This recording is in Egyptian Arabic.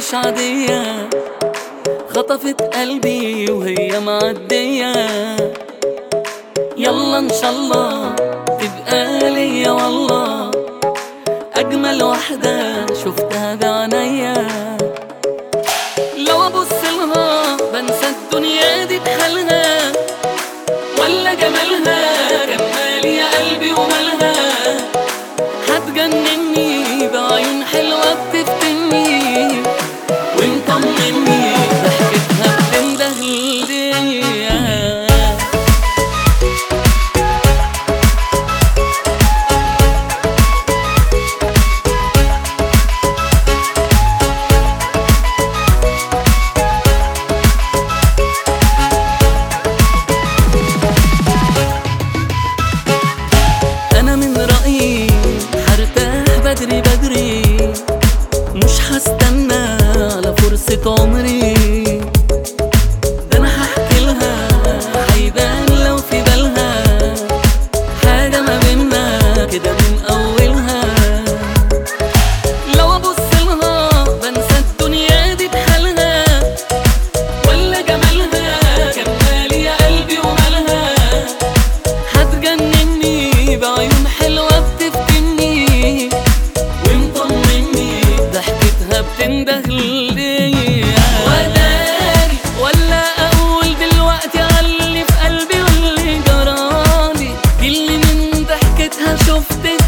مش عادية خطفت قلبي وهي معدية يلا ان شاء الله تبقى ليا والله اجمل واحدة شفتها بعينيا لو ابص لها بنسى الدنيا دي بحالها ولا جمالها كمال يا قلبي ومالها هتجنني بعيون حلوة بتفتني ومطمني ضحكتها بتنده ليا انا من رأيي هرتاح بدري بدري مش هستنى على فرصة عمري ده انا هحكي لها هيبان لو في بالها حاجة ما بينا كده من اولها لو ابص لها بنسى الدنيا دي بحالها ولا جمالها كمال يا قلبي ومالها هتجنني بعيون حلوة بتفتني ومطمني ضحكتها بتنده ليا وداري ولا اقول دلوقتي على اللي في قلبي واللي جرالي دي اللي من ضحكتها شفت